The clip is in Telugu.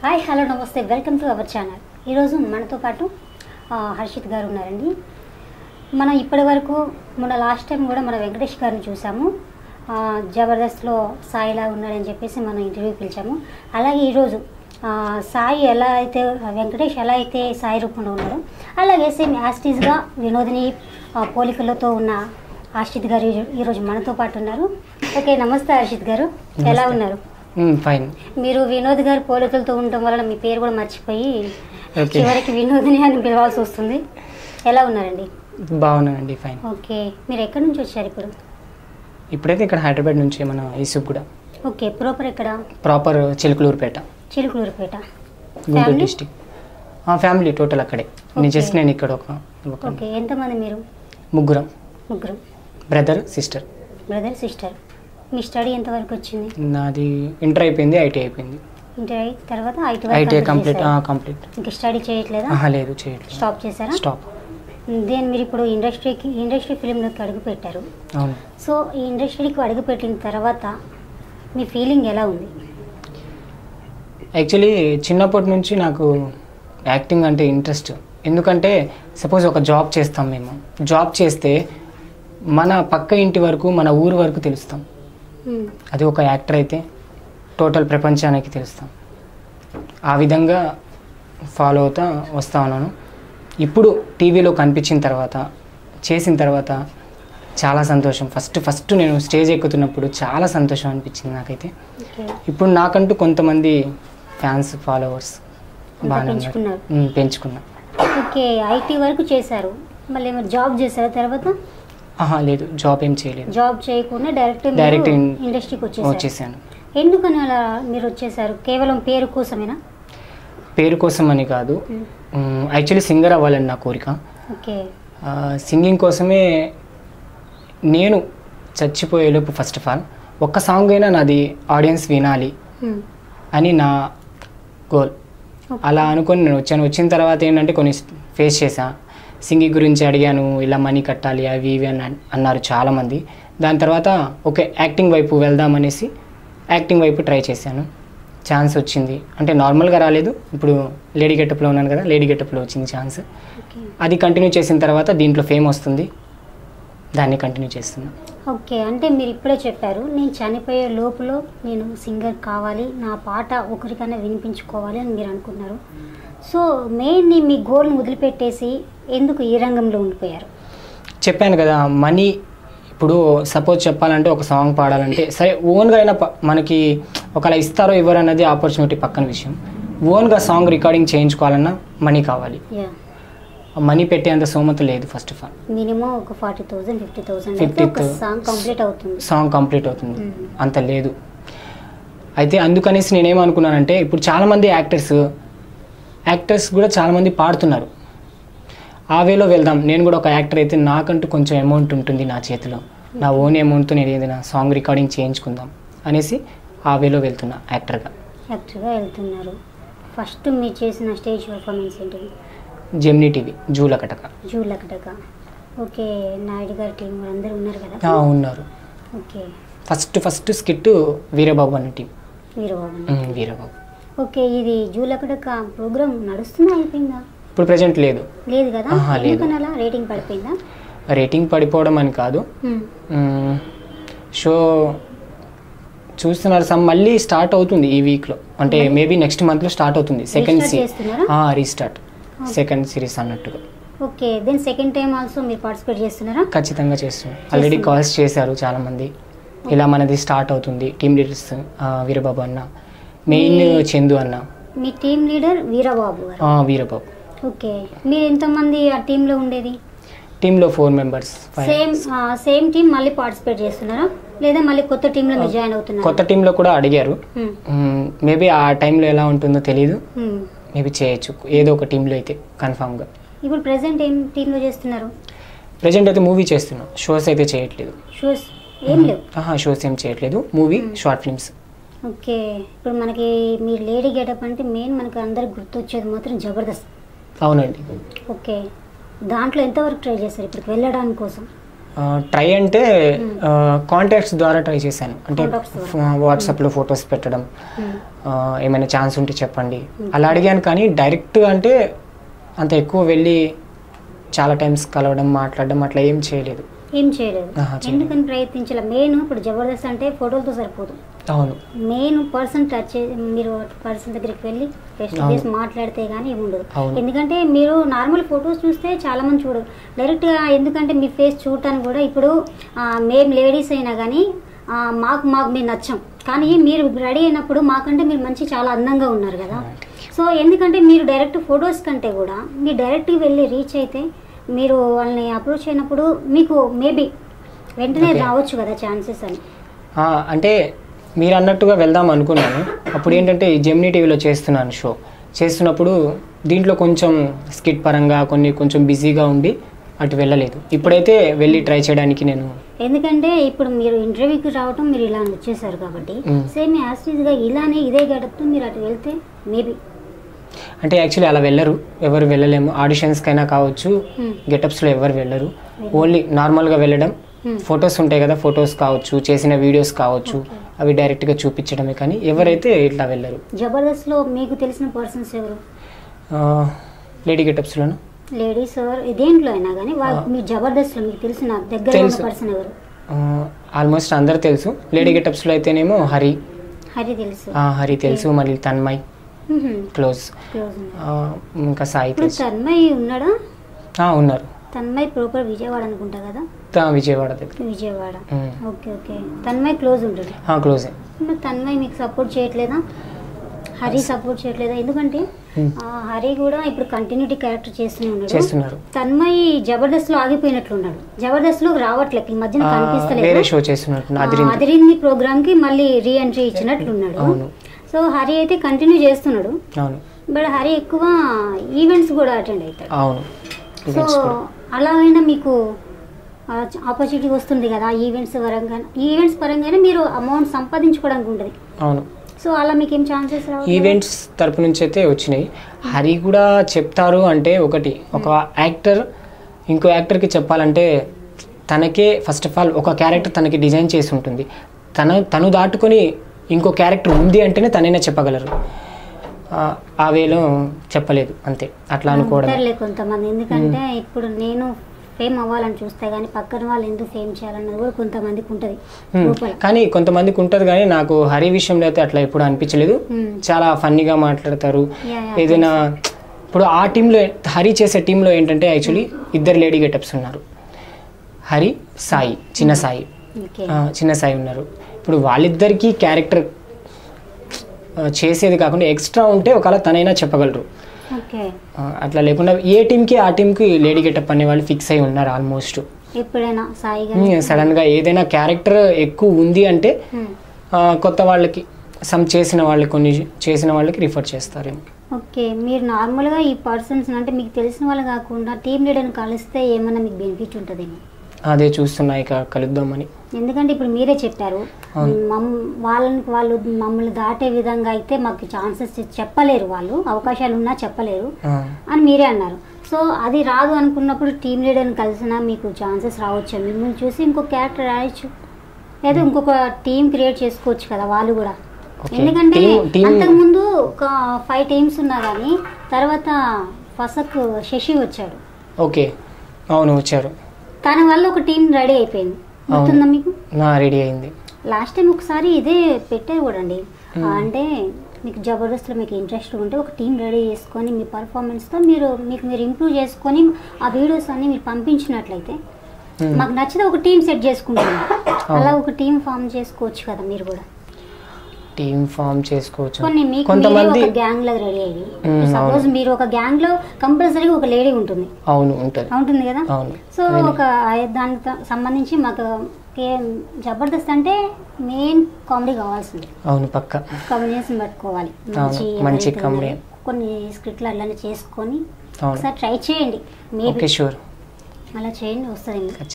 హాయ్ హలో నమస్తే వెల్కమ్ టు అవర్ ఛానల్ ఈరోజు మనతో పాటు ఆ, హర్షిత్ గారు ఉన్నారండి మనం ఇప్పటి వరకు మన లాస్ట్ టైం కూడా మన వెంకటేష్ గారిని చూసాము ఆ, జబర్దస్త్లో సాయిలా ఉన్నాడని చెప్పేసి మనం ఇంటర్వ్యూ పిలిచాము అలాగే ఈరోజు ఆ, సాయి ఎలా అయితే వెంకటేష్ ఎలా అయితే సాయి రూపంలో ఉన్నాడో అలాగే సేమ్ యాస్టీస్గా వినోదిని ఆ, పోలికలతో ఉన్న హర్షిత్ గారు ఈ- ఈరోజు మనతో పాటు ఉన్నారు ఓకే నమస్తే హర్షిత్ గారు ఎలా నమస్తే. ఉన్నారు ఫైన్ మీరు వినోద్ గారి పోలికలతో ఉండటం వలన మీ పేరు కూడా మర్చిపోయి ఓకే. చివరికి వినోదిని అని పిలవాల్సి వస్తుంది ఎలా ఉన్నారండి బాగున్నానండి ఫైన్ ఓకే మీరు ఎక్కడి నుంచి వచ్చారు ఇప్పుడు ఇప్పుడైతే ఇక్కడ హైదరాబాద్ నుంచి మన ఈసూప్ కూడా ఓకే ప్రాపర్ ఎక్కడ proper Chilakaluripet Chilakaluripet Guntur Family? District family total అక్కడే నేను జస్ట్ Okay. నేను ఇక్కడ ఒక ఒక ఓకే ఎంతమంది మీరు ముగ్గురం ముగ్గురు బ్రదర్ సిస్టర్ బ్రదర్ సిస్టర్ మీ స్టడీ ఎంతవరకు వచ్చింది నాది ఇంటర్ అయిపోయింది ఐటీ అయిపోయింది ఇంటర్ అయి తర్వాత ఐటీ ఐటీ కంప్లీట్ కంప్లీట్ ఇంకా స్టడీ చేయట్లేదా ఆహా లేదు చేయట్లేదు స్టాప్ చేశారా స్టాప్ దెన్ మీరు ఇప్పుడు ఇండస్ట్రీకి ఇండస్ట్రీ ఫిలింలోకి అడుగు పెట్టారు అవును సో ఈ ఇండస్ట్రీకి అడుగు పెట్టిన తర్వాత మీ ఫీలింగ్ ఎలా ఉంది యాక్చువల్లీ చిన్నప్పటి నుంచి నాకు యాక్టింగ్ అంటే ఇంట్రెస్ట్ ఎందుకంటే సపోజ్ ఒక జాబ్ చేస్తాం మేము జాబ్ చేస్తే మన పక్క ఇంటి వరకు మన ఊరు వరకు తెలుస్తాం మ్మ్. అది ఒక యాక్టర్ అయితే టోటల్ ప్రపంచానికి తెలుస్తాం ఆ విధంగా ఫాలో అవుతా వస్తా ఉన్నాను ఇప్పుడు టీవీలో కనిపించిన తర్వాత చేసిన తర్వాత చాలా సంతోషం ఫస్ట్ ఫస్ట్ నేను స్టేజ్ ఎక్కుతున్నప్పుడు చాలా సంతోషం అనిపించింది నాకైతే ఓకే ఇప్పుడు నాకంటూ కొంతమంది ఫ్యాన్స్ ఫాలోవర్స్ అంతా బాగానే పెంచుకున్నారు. ఉన్నారు ఉమ్, పెంచుకున్నా ఓకే ఐటీ వరకు చేశారు మళ్ళీ ఏమో జాబ్ చేశారు తర్వాత ఆహా లేదు జాబ్ ఏం చేయలేదు జాబ్ చేయకుండా డైరెక్ట్ Direct in- ఇండస్ట్రీకి వచ్చేసారు వచ్చేసాను ఎందుకని అలా మీరు వచ్చేసారు కేవలం పేరు కోసమేనా పేరు కోసం అని కాదు యాక్చువల్లీ సింగర్ అవ్వాలని నా కోరిక ఓకే సింగింగ్ కోసమే నేను చచ్చిపోయేలోపు ఫస్ట్ ఆఫ్ ఆల్ ఒక్క సాంగ్ అయినా నాది ఆడియన్స్ వినాలి మ్మ్. అని నా గోల్ ఓకే. అలా అనుకొని నేను వచ్చాను వచ్చిన తర్వాత ఏంటంటే కొన్ని ఫేస్ చేశా సింగింగ్ గురించి అడిగాను ఇలా మనీ కట్టాలి అవి ఇవి అని అన్- అన్నారు చాలామంది దాని తర్వాత ఓకే యాక్టింగ్ వైపు వెళ్దాం అనేసి యాక్టింగ్ వైపు ట్రై చేశాను ఛాన్స్ వచ్చింది అంటే నార్మల్గా రాలేదు ఇప్పుడు లేడీ గెటప్లో ఉన్నాను కదా లేడీ గెటప్లో వచ్చింది ఛాన్స్ ఓకే అది కంటిన్యూ చేసిన తర్వాత దీంట్లో ఫేమ్ వస్తుంది దాన్ని కంటిన్యూ చేస్తున్నా ఓకే అంటే మీరు ఇప్పుడే చెప్పారు నేను చనిపోయే లోపల నేను సింగర్ కావాలి నా పాట ఒకరికైనా వినిపించుకోవాలి అని మీరు అనుకున్నారు సో మెయిన్ని మీ గోల్ని వదిలిపెట్టేసి ఎందుకు ఈ రంగంలో ఉండిపోయారు చెప్పాను కదా మనీ ఇప్పుడు సపోజ్ చెప్పాలంటే ఒక సాంగ్ పాడాలంటే సరే ఓన్గా అయినా ప- మనకి ఒకలా ఇస్తారో ఇవ్వరో అన్నది ఆపర్చునిటీ పక్కన విషయం ఓన్గా సాంగ్ రికార్డింగ్ చేయించుకోవాలన్నా మనీ కావాలి యా మనీ పెట్టేంత సోమత లేదు ఫస్ట్ ఆఫ్ ఆల్ మినిమం ఒక ఫార్టీ థౌసండ్ ఫిఫ్టీ థౌసండ్ అయితే 50 ఒక సాంగ్ కంప్లీట్ అవుతుంది సాంగ్ కంప్లీట్ అవుతుంది మ్మ్. అంత లేదు అయితే అందుకనేసి నేనేమనుకున్నానంటే ఇప్పుడు చాలామంది యాక్టర్స్ యాక్టర్స్ కూడా చాలామంది పాడుతున్నారు ఆ వేలో వెళ్దాం నేను కూడా ఒక యాక్టర్ అయితే నాకంటూ కొంచెం అమౌంట్ ఉంటుంది నా చేతిలో నా ఓన్ అమౌంట్తో నేను ఏదైనా సాంగ్ రికార్డింగ్ చేయించుకుందాం అనేసి ఆ వేలో వెళ్తున్నా యాక్టర్గా యాక్టర్గా వెళ్తున్నారు ఫస్ట్ మీరు చేసిన స్టేజ్ పర్ఫార్మెన్స్ ఏంటి Gemini TV Julakataka Julakataka okay Naidu గారి టీం అందరూ ఉన్నారు కదా ఆ, ఉన్నారు okay first first skit Veerababu అనే టీం వీరబాబు ఉమ్, వీరబాబు ఓకే ఇది జూలకటక ప్రోగ్రామ్ నడుస్తుందా అయిపోయిందా ఇప్పుడు ప్రజెంట్ లేదు లేదు కదా ఆహా, లేదు. ఎందుకని అలా రేటింగ్ పడిపోయిందా రేటింగ్ పడిపోవడం అని కాదు మ్మ్. మ్మ్. షో చూస్తున్నారు సమ్ మళ్ళీ స్టార్ట్ అవుతుంది ఈ వీక్లో అంటే మేబీ నెక్స్ట్ మంత్లో స్టార్ట్ అవుతుంది సెకండ్ Restart చేస్తున్నారా? రీస్టార్ట్ సెకండ్ సిరీస్ అన్నట్టుగా okay then second time also మీరు పార్టిసిపేట్ చేస్తున్నారా ఖచ్చితంగా చేస్తున్నాం ఆల్రెడీ కాల్స్ చేశారు చాలామంది ఇలా మనది స్టార్ట్ అవుతుంది టీమ్ లీడర్స్ వీరబాబు అన్న మెయిన్ చందు అన్న మీ టీం లీడర్ వీరబాబు గారు ఆ, వీరబాబు ఓకే మీరు ఎంతమంది ఆ టీంలో ఉండేది టీంలో four members same same team మళ్ళీ పార్టిసిపేట్ చేస్తున్నారా లేదా మళ్ళీ కొత్త టీంలో మీరు జాయిన్ అవుతున్నారా కొత్త టీంలో కూడా అడిగారు మ్మ్. మేబీ ఆ టైంలో ఎలా ఉంటుందో తెలియదు మ్మ్. మేబీ చేయొచ్చు ఏదో ఒక టీంలో అయితే కన్ఫామ్గా ఇప్పుడు ప్రెసెంట్ ఏం టీంలో చేస్తున్నారు ప్రజెంట్ అయితే మూవీ చేస్తున్నాం షోస్ అయితే చేయట్లేదు షోస్ ఏం లేవు ఆహా షోస్ ఏం చేయట్లేదు మూవీ షార్ట్ ఫిల్మ్స్ ఓకే ఇప్పుడు మనకి మీరు లేడీ గెటప్ అంటే మెయిన్ మనకి అందరికి గుర్తొచ్చేది మాత్రం జబర్దస్త్ అవునండి ఓకే దాంట్లో ఎంతవరకు ట్రై చేస్తారు ఇప్పుడు వెళ్ళడానికి కోసం ట్రై అంటే కాంటాక్ట్స్ ద్వారా ట్రై చేశాను అంటే Contacts ద్వారా. ఫ- వాట్సాప్లో ఫొటోస్ పెట్టడం ఉమ్. ఆ, ఏమైనా ఛాన్స్ ఉంటే చెప్పండి అలా అడిగాను కానీ డైరెక్ట్ అంటే అంత ఎక్కువ వెళ్ళి చాలా టైమ్స్ కలవడం మాట్లాడడం అట్లా ఏం చేయలేదు ఏం చేయలేదు ఆహా, చేయలేదు. ఎందుకని ప్రయత్నించాల మెయిన్ ఇప్పుడు జబర్దస్త్ అంటే ఫోటోలతో సరిపోదు అవును మెయిన్ పర్సన్ టచ్ చే- మీరు పర్సన్ దగ్గరికి వెళ్ళి ఫేస్ టు అవును. ఫేస్ మాట్లాడితే గానీ ఏమి ఉండదు అవును. ఎందుకంటే మీరు నార్మల్ ఫొటోస్ చూస్తే చాలా మంది చూడరు డైరెక్ట్గా ఎందుకంటే మీ ఫేస్ చూడటానికి కూడా ఇప్పుడు ఆ, మేము లేడీస్ అయినా కానీ ఆ, మాకు మాకు మేము నచ్చం కానీ మీరు రెడీ అయినప్పుడు మాకంటే మీరు మంచి చాలా అందంగా ఉన్నారు కదా సో ఎందుకంటే మీరు డైరెక్ట్ ఫొటోస్ కంటే కూడా మీరు డైరెక్ట్గా వెళ్ళి రీచ్ అయితే మీరు వాళ్ళని అప్రోచ్ అయినప్పుడు మీకు మేబీ వెంటనే Okay. రావచ్చు కదా ఛాన్సెస్ అని ఆ, అంటే మీరు అన్నట్టుగా వెళ్దాం అనుకున్నాను అప్పుడు ఏంటంటే ఈ జెమినీ టీవీలో చేస్తున్నాను షో చేస్తున్నప్పుడు దీంట్లో కొంచెం స్కిట్ పరంగా కొన్ని కొంచెం బిజీగా ఉండి అటు వెళ్ళలేదు ఇప్పుడైతే వెళ్ళి ట్రై చేయడానికి నేను ఎందుకంటే ఇప్పుడు మీరు ఇంటర్వ్యూకి రావటం మీరు ఇలా వచ్చేసారు కాబట్టి మ్మ్. సేమ్ యాస్టీజ్గా ఇలానే ఇదే గడపతో మీరు అటు వెళ్తే మేబీ అంటే యాక్చువల్లీ అలా వెళ్ళరు ఎవరు వెళ్ళలేము ఆడిషన్స్కైనా కావచ్చు Hmm. గెటప్స్లో ఎవరు వెళ్ళరు ఓన్లీ నార్మల్గా వెళ్ళడం Hmm. ఫొటోస్ ఉంటాయి కదా ఫొటోస్ కావచ్చు చేసిన వీడియోస్ కావచ్చు అవి డైరెక్ట్గా చూపించడమే కానీ ఎవరైతే ఇట్లా వెళ్ళరు జబర్దస్త్లో మీకు తెలిసిన పర్సన్స్ ఎవరు లేడీ గెటప్స్లోను లేడీస్ ఎవరు దేంట్లో అయినా కానీ వాళ్ళు ఆ. మీ జబర్దస్త్లో మీకు తెలిసిన దగ్గర ఉన్న తెలుసు. పర్సన్ ఎవరు ఆల్మోస్ట్ అందరు తెలుసు లేడీ గెటప్స్లో అయితేనేమో హరి హరి తెలుసు ఆ, హరి తెలుసు మళ్ళీ తన్మయ్ క్లోజ్ క్లోజ్ ఆ, ఇంకా సాయి ఇప్పుడు తెలుసు తన్మయ్ ఉన్నాడా ఆ, ఉన్నారు తన్మయ్ ప్రాపర్ విజయవాడ అనుకుంటా కదా తా- విజయవాడ దగ్గర విజయవాడ మ్మ్. ఓకే ఓకే తన్మయ్ క్లోజ్ ఉంటాడు ఆ, క్లోజే మరి తన్మయ్ మీకు సపోర్ట్ చేయట్లేదా హరి సపోర్ట్ చేయట్లేదా ఎందుకంటే మ్మ్. ఆ, హరి కూడా ఇప్పుడు కంటిన్యూటీ క్యారెక్టర్ చేస్తూనే ఉన్నాడు చేస్తున్నారు తన్మయ్ జబర్దస్త్ లో ఆగిపోయినట్లున్నాడు జబర్దస్త్ లో రావట్లేదు ఈ మధ్యన ఆ, వేరే కనిపిస్తలేదు షో చేస్తున్నట్టు ఆ, అదిరింది అదిరింది ప్రోగ్రామ్ కి మళ్ళీ రీ ఎంట్రీ ఇచ్చినట్లున్నాడు అవును సో హరి అయితే కంటిన్యూ చేస్తున్నాడు అవును బట్ హరి ఎక్కువ ఈవెంట్స్ కూడా అటెండ్ అవుతాడు అవును సో ఈవెంట్స్ కూడా అలా అయినా మీకు ఆపర్చునిటీ వస్తుంది కదా ఈవెంట్స్ పరంగా ఈవెంట్స్ పరంగానే మీరు అమౌంట్ సంపాదించుకోవడానికి ఉంటుంది అవును సో అలా మీకు ఏం ఛాన్సెస్ రావు ఈవెంట్స్ తరపు నుంచి అయితే వచ్చినాయి హరి కూడా చెప్తారు అంటే ఒకటి ఒక యాక్టర్ ఇంకో యాక్టర్కి చెప్పాలంటే తనకే ఫస్ట్ ఆఫ్ ఆల్ ఒక క్యారెక్టర్ తనకి డిజైన్ చేసి ఉంటుంది తన తను దాటుకొని ఇంకో క్యారెక్టర్ ఉంది అంటేనే తనైనా చెప్పగలరు ఆ- ఆ వేలో చెప్పలేదు అంతే అట్లా అనుకోవడం ఉంటారులే కొంతమంది ఎందుకంటే ఇప్పుడు నేను ఫేమ్ అవ్వాలని చూస్తే కానీ పక్కన వాళ్ళు ఎందుకు ఫేమ్ చేయాలన్నది కూడా కొంతమందికి ఉంటుంది Hmm. లోపల కానీ కొంతమందికి ఉంటుంది కానీ నాకు హరి విషయంలో అయితే అట్లా ఎప్పుడు అనిపించలేదు Hmm. చాలా ఫన్నీగా మాట్లాడతారు Yeah, yeah, ఏదైనా ఇప్పుడు ఆ టీంలో హరి చేసే టీంలో ఏంటంటే యాక్చువల్లీ ఇద్దరు లేడీ గెటప్స్ ఉన్నారు హరి సాయి చిన్న సాయి ఓకే ఆ, చిన్న సాయి ఉన్నారు ఇప్పుడు వాళ్ళిద్దరికీ క్యారెక్టర్ చేసేది కాకుండా ఎక్స్ట్రా ఉంటే ఒకవేళ తనైనా చెప్పగలరు ఓకే ఆ, అట్లా లేకుండా ఏ టీంకి ఆ టీంకి లేడీ గెటప్ అనే వాళ్ళు ఫిక్స్ అయి ఉన్నారు ఆల్మోస్ట్ ఎప్పుడైనా సాయి గారు సడన్గా ఏదైనా క్యారెక్టర్ ఎక్కువ ఉంది అంటే ఆ, కొత్త వాళ్ళకి సమ్ చేసిన వాళ్ళకి కొన్ని చేసిన వాళ్ళకి రిఫర్ చేస్తారేమో ఓకే మీరు నార్మల్గా ఈ పర్సన్స్ అంటే మీకు తెలిసిన వాళ్ళు కాకుండా టీమ్ లీడర్ని కలిస్తే ఏమన్నా మీకు బెనిఫిట్ ఉంటుందేమో అదే చూస్తున్నా ఇక కలుద్దామని ఎందుకంటే ఇప్పుడు మీరే చెప్పారు అవును. మమ్ వాళ్ళని వాళ్ళు మమ్మల్ని దాటే విధంగా అయితే మాకు ఛాన్సెస్ చెప్పలేరు వాళ్ళు అవకాశాలు ఉన్నా చెప్పలేరు ఆ, అని మీరే అన్నారు సో అది రాదు అనుకున్నప్పుడు టీమ్ లీడర్ని కలిసినా మీకు ఛాన్సెస్ రావచ్చు మిమ్మల్ని చూసి ఇంకో క్యారెక్టర్ రాయొచ్చు లేదా ఇంకొక టీం క్రియేట్ చేసుకోవచ్చు కదా వాళ్ళు కూడా ఓకే. ఎందుకంటే టీం- టీం- అంతకుముందు ఒక ఫైవ్ టీమ్స్ ఉన్నా కానీ తర్వాత ఫసక్ శశి వచ్చాడు ఓకే అవును వచ్చారు తన వల్ల ఒక టీం రెడీ అయిపోయింది గుర్తుందా మీకు నా రెడీ అయింది లాస్ట్ టైం ఒకసారి ఇదే పెట్టారు కూడా అండి అంటే మీకు జబర్దస్త్లో మీకు ఇంట్రెస్ట్ ఉంటే ఒక టీం రెడీ చేసుకొని మీ పర్ఫార్మెన్స్తో మీరు మీకు మీరు ఇంప్రూవ్ చేసుకొని ఆ వీడియోస్ అన్ని మీరు పంపించినట్లయితే Hmm. మాకు నచ్చితే ఒక టీం సెట్ చేసుకుంటాం అలా ఒక టీం ఫామ్ చేసుకోవచ్చు కదా మీరు కూడా టీం ఫామ్ చేసుకోవచ్చు కొన్ని మీకు మీరే కొంతమంది ఒక గ్యాంగ్ లాగా రెడీ అయ్యి Hmm, సపోజ్ అవును. మీరు ఒక గ్యాంగ్ లో కంపల్సరీగా ఒక లేడీ ఉంటుంది అవును ఉంటుంది ఉంటుంది కదా అవును సో ఒక దానికి సంబంధించి మాకు కే- జబర్దస్త్ అంటే మెయిన్ కామెడీ కావాల్సింది అవును పక్క కాంబినేషన్ పట్టుకోవాలి అవును, మంచి ఎవరైతే comedy. ఉన్నారో కొన్ని స్క్రిప్ట్లు అట్లా చేసుకొని అవును ఒకసారి ట్రై చేయండి మేబీ ఓకే షూర్ అలా చేయండి వస్తుంది